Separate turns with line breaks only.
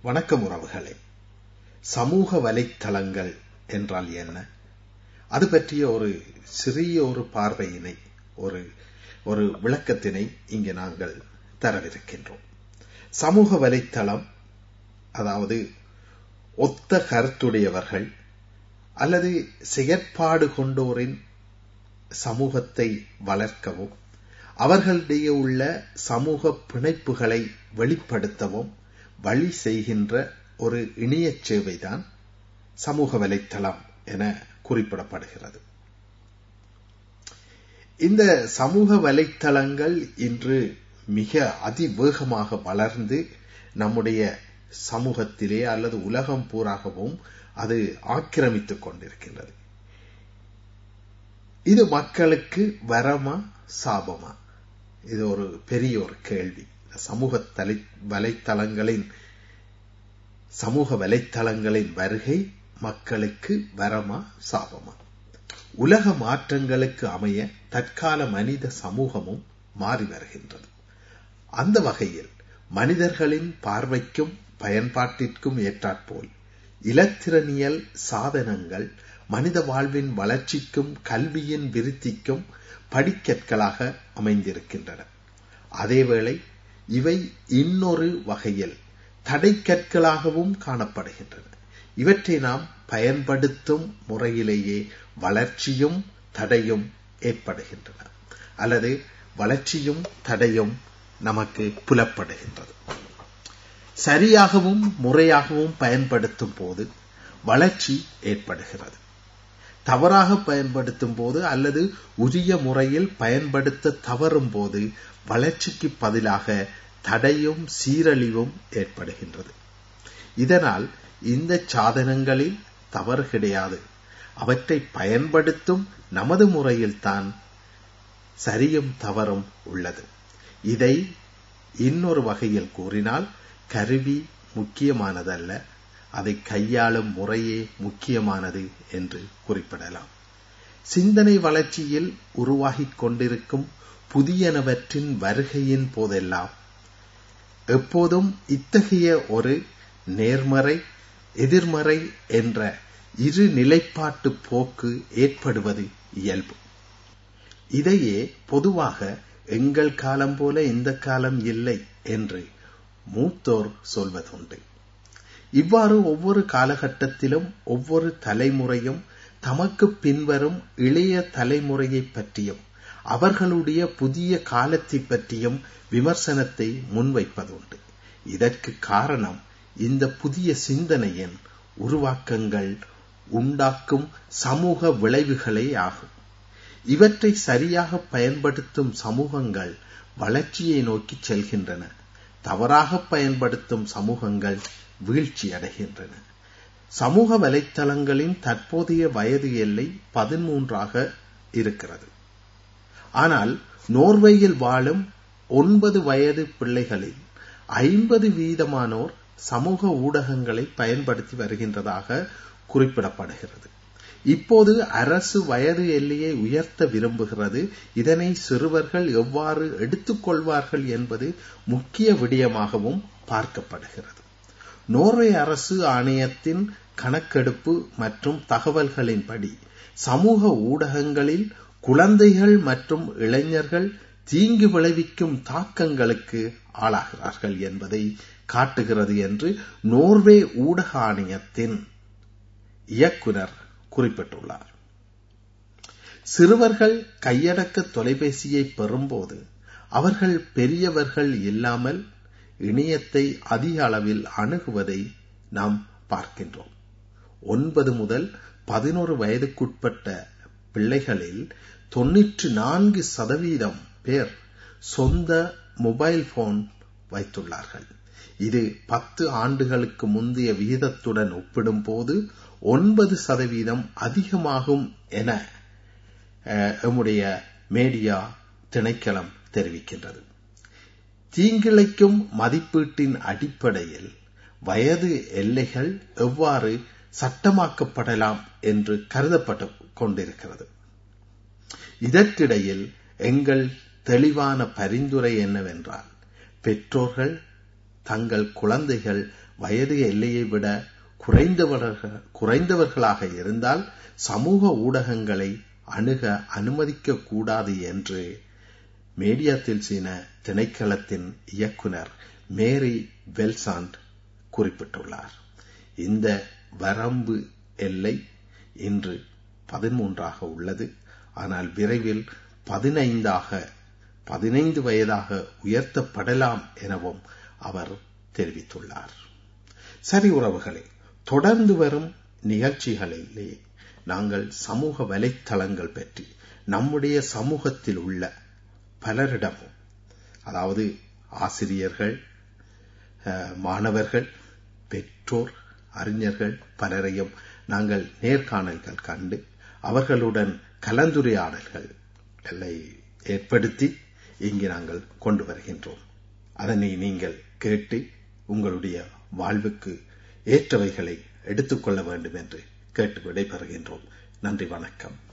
வணக்கம் உறவுகளே சமூக வலைத்தளங்கள் என்றால் என்ன அது பற்றிய ஒரு சிறிய ஒரு பார்வையினை ஒரு ஒரு விளக்கத்தினை இங்கே நாங்கள் தரவிருக்கின்றோம் சமூக வலைத்தளம் அதாவது ஒத்த கருத்துடையவர்கள் அல்லது செயற்பாடு கொண்டோரின் சமூகத்தை வளர்க்கவும் அவர்களிடையே உள்ள சமூக பிணைப்புகளை வெளிப்படுத்தவும் வழி செய்கின்ற ஒரு இணைய சேவைதான் சமூக வலைத்தளம் என குறிப்பிடப்படுகிறது இந்த சமூக வலைத்தளங்கள் இன்று மிக அதிவேகமாக வளர்ந்து நம்முடைய சமூகத்திலே அல்லது உலகம் பூராகவும் அது ஆக்கிரமித்துக் கொண்டிருக்கின்றது இது மக்களுக்கு வரமா சாபமா இது ஒரு பெரிய ஒரு கேள்வி சமூக தலை வலைத்தளங்களின் சமூக வலைத்தளங்களின் வருகை மக்களுக்கு வரமா சாபமா உலக மாற்றங்களுக்கு அமைய தற்கால மனித சமூகமும் மாறி வருகின்றது அந்த வகையில் மனிதர்களின் பார்வைக்கும் பயன்பாட்டிற்கும் ஏற்றாற்போல் இலத்திரனியல் சாதனங்கள் மனித வாழ்வின் வளர்ச்சிக்கும் கல்வியின் விருத்திக்கும் படிக்கற்களாக அமைந்திருக்கின்றன அதேவேளை இவை இன்னொரு வகையில் தடைக்கற்களாகவும் காணப்படுகின்றன இவற்றை நாம் பயன்படுத்தும் முறையிலேயே வளர்ச்சியும் தடையும் ஏற்படுகின்றன அல்லது வளர்ச்சியும் தடையும் நமக்கு புலப்படுகின்றது சரியாகவும் முறையாகவும் பயன்படுத்தும் போது வளர்ச்சி ஏற்படுகிறது தவறாக பயன்படுத்தும் போது அல்லது உரிய முறையில் பயன்படுத்த தவறும் போது வளர்ச்சிக்கு பதிலாக தடையும் சீரழிவும் ஏற்படுகின்றது இதனால் இந்த சாதனங்களில் தவறு கிடையாது அவற்றை பயன்படுத்தும் நமது முறையில் தான் சரியும் தவறும் உள்ளது இதை இன்னொரு வகையில் கூறினால் கருவி முக்கியமானதல்ல அதை கையாளும் முறையே முக்கியமானது என்று குறிப்பிடலாம் சிந்தனை வளர்ச்சியில் உருவாகிக் கொண்டிருக்கும் புதியனவற்றின் வருகையின் போதெல்லாம் எப்போதும் இத்தகைய ஒரு நேர்மறை எதிர்மறை என்ற இரு நிலைப்பாட்டு போக்கு ஏற்படுவது இயல்பு இதையே பொதுவாக எங்கள் காலம் போல இந்த காலம் இல்லை என்று மூத்தோர் சொல்வதுண்டு இவ்வாறு ஒவ்வொரு காலகட்டத்திலும் ஒவ்வொரு தலைமுறையும் தமக்கு பின்வரும் இளைய தலைமுறையை பற்றியும் அவர்களுடைய புதிய காலத்தை பற்றியும் விமர்சனத்தை முன்வைப்பதுண்டு இதற்கு காரணம் இந்த புதிய சிந்தனையின் உருவாக்கங்கள் உண்டாக்கும் சமூக விளைவுகளே ஆகும் இவற்றை சரியாக பயன்படுத்தும் சமூகங்கள் வளர்ச்சியை நோக்கி செல்கின்றன தவறாக பயன்படுத்தும் சமூகங்கள் வீழ்ச்சி அடைகின்றன சமூக வலைத்தளங்களின் தற்போதைய வயது எல்லை பதிமூன்றாக இருக்கிறது ஆனால் நோர்வேயில் வாழும் ஒன்பது வயது பிள்ளைகளில் ஐம்பது வீதமானோர் சமூக ஊடகங்களை பயன்படுத்தி வருகின்றதாக குறிப்பிடப்படுகிறது இப்போது அரசு வயது எல்லையை உயர்த்த விரும்புகிறது இதனை சிறுவர்கள் எவ்வாறு எடுத்துக்கொள்வார்கள் என்பது முக்கிய விடயமாகவும் பார்க்கப்படுகிறது நோர்வே அரசு ஆணையத்தின் கணக்கெடுப்பு மற்றும் தகவல்களின்படி சமூக ஊடகங்களில் குழந்தைகள் மற்றும் இளைஞர்கள் தீங்கு விளைவிக்கும் தாக்கங்களுக்கு ஆளாகிறார்கள் என்பதை காட்டுகிறது என்று நோர்வே ஊடக ஆணையத்தின் இயக்குனர் குறிப்பிட்டுள்ளார் சிறுவர்கள் கையடக்க தொலைபேசியை பெறும்போது அவர்கள் பெரியவர்கள் இல்லாமல் இணையத்தை அதிக அளவில் அணுகுவதை நாம் பார்க்கின்றோம் ஒன்பது முதல் பதினோரு வயதுக்குட்பட்ட பிள்ளைகளில் தொன்னூற்று நான்கு சதவீதம் பேர் சொந்த மொபைல் போன் வைத்துள்ளார்கள் இது பத்து ஆண்டுகளுக்கு முந்தைய விகிதத்துடன் ஒப்பிடும்போது ஒன்பது சதவீதம் அதிகமாகும் என நம்முடைய மீடியா திணைக்களம் தெரிவிக்கின்றது தீங்கிழைக்கும் மதிப்பீட்டின் அடிப்படையில் வயது எல்லைகள் எவ்வாறு சட்டமாக்கப்படலாம் என்று கருதப்பட்டு கொண்டிருக்கிறது இதற்கிடையில் எங்கள் தெளிவான பரிந்துரை என்னவென்றால் பெற்றோர்கள் தங்கள் குழந்தைகள் வயது எல்லையை விட குறைந்தவர்கள் குறைந்தவர்களாக இருந்தால் சமூக ஊடகங்களை அணுக அனுமதிக்க கூடாது என்று மேடியாத்தில் சீன திணைக்களத்தின் இயக்குனர் மேரி வெல்சாண்ட் குறிப்பிட்டுள்ளார் இந்த வரம்பு எல்லை இன்று பதிமூன்றாக உள்ளது ஆனால் விரைவில் பதினைந்தாக பதினைந்து வயதாக உயர்த்தப்படலாம் எனவும் அவர் தெரிவித்துள்ளார் சரி உறவுகளே தொடர்ந்து வரும் நிகழ்ச்சிகளிலே நாங்கள் சமூக வலைத்தளங்கள் பற்றி நம்முடைய சமூகத்தில் உள்ள பலரிடமும் அதாவது ஆசிரியர்கள் மாணவர்கள் பெற்றோர் அறிஞர்கள் பலரையும் நாங்கள் நேர்காணல்கள் கண்டு அவர்களுடன் கலந்துரையாடல்களை ஏற்படுத்தி இங்கு நாங்கள் கொண்டு வருகின்றோம் அதனை நீங்கள் கேட்டு உங்களுடைய வாழ்வுக்கு ஏற்றவைகளை எடுத்துக்கொள்ள வேண்டும் என்று கேட்டு விடைபெறுகின்றோம் நன்றி வணக்கம்